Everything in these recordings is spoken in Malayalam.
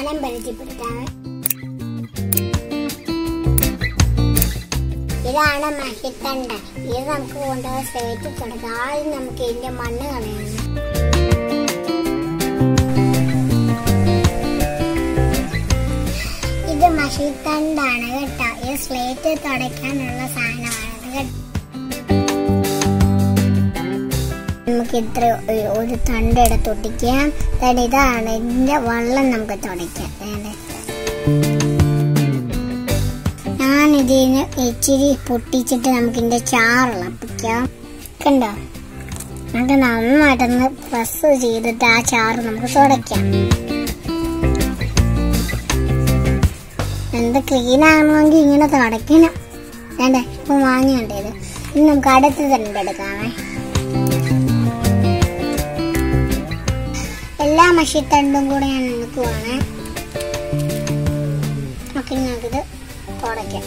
സാധനം പരിചയപ്പെടുത്താവേ ഇതാണ് മഹിത്തണ്ട ഇത് നമുക്ക് കൊണ്ടുപോയി സ്ലേറ്റ് കൊടുക്കാം ആദ്യം നമുക്ക് ഇതിന്റെ മണ്ണ് കളയണം ഇത് മഷിത്തണ്ടാണ് കേട്ടോ ഇത് സ്ലേറ്റ് തുടയ്ക്കാനുള്ള സാധനമാണ് കേട്ടോ നമുക്ക് ഇത്ര ഒരു- ഒരു തണ്ട് എടുത്ത് ഒട്ടിക്കാം then ഇതാണ് ഇതിന്റെ വെള്ളം നമുക്ക് തുടയ്ക്കാം വേണ്ടേ ഞാൻ ഇതിന് ഇച്ചിരി പൊട്ടിച്ചിട്ട് നമുക്ക് ഇതിന്റെ ചാറിളപ്പിക്കാം കണ്ടോ നമുക്ക് നന്നായിട്ടൊന്ന് പ്രസ് ചെയ്തിട്ട് ആ ചാറ് നമുക്ക് തുടയ്ക്കാം എന്ത് ക്ലീൻ ആകണമെങ്കിൽ ഇങ്ങനെ തുടയ്ക്കണം വേണ്ടേ ഇപ്പൊ വാങ്ങിയുണ്ട് ഇത് ഇനി നമുക്ക് അടുത്ത് തന്നെ എടുക്കാമേ എല്ലാ മഷിത്തണ്ടും കൂടെ ഞാൻ നിൽക്കുവാണ് നമുക്ക് ഇനി നമുക്കിത് തുടയ്ക്കാം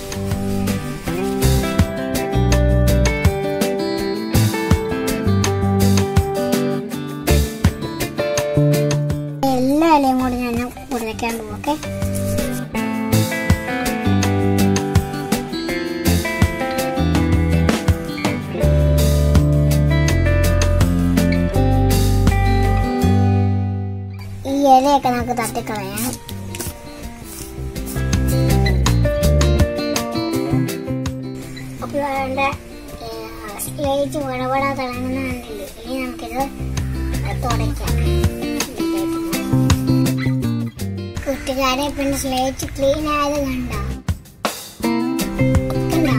എല്ലാ ഇലയും കൂടി ഞാൻ ഉടയ്ക്കാൻ പോകും ഓക്കെ ഈ ഇലയൊക്കെ നമുക്ക് തട്ടിക്കളയാം അപ്പോൾ വേണ്ട സ്ലേറ്റ് വടവട തിളങ്ങുന്നുണ്ടല്ലോ ഇനി നമുക്കിത് തുടയ്ക്കാം കൂട്ടുകാരെ പിന്നെ സ്ലേറ്റ് ക്ലീൻ ആയത് കണ്ടോ കണ്ടോ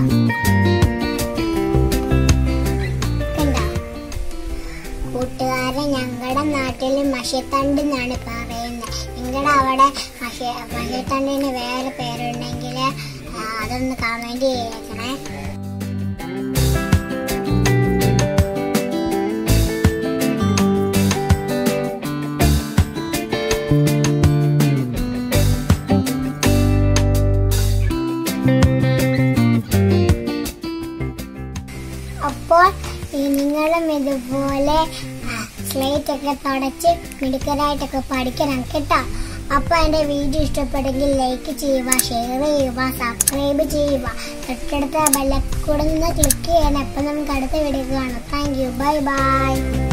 കണ്ടോ കൂട്ടുകാരെ ഞങ്ങളുടെ നാട്ടിൽ മഷിത്തണ്ട് എന്നാണ് പറയുന്നത് നിങ്ങളുടെ അവിടെ മഷി മഷിത്തണ്ടിന് വേറെ പേരുണ്ടെങ്കിൽ അതൊന്ന് കമന്റ് ചെയ്യണേ അപ്പോൾ ഈ നിങ്ങളും ഇതുപോലെ സ്ലേറ്റ് ഒക്കെ തുടച്ച് മിടുക്കരായിട്ടൊക്കെ പഠിക്കണം കേട്ടോ അപ്പൊ എന്റെ വീഡിയോ ഇഷ്ടപ്പെട്ടെങ്കിൽ ലൈക്ക് ചെയ്യുക ഷെയർ ചെയ്യുക സബ്സ്ക്രൈബ് ചെയ്യുക തൊട്ടടുത്ത ബെല്ലക്കൂടെ നിന്ന് ക്ലിക്ക് ചെയ്യണം അപ്പൊ നമുക്ക് അടുത്ത വീഡിയോ കാണാം താങ്ക് യു ബൈ ബൈ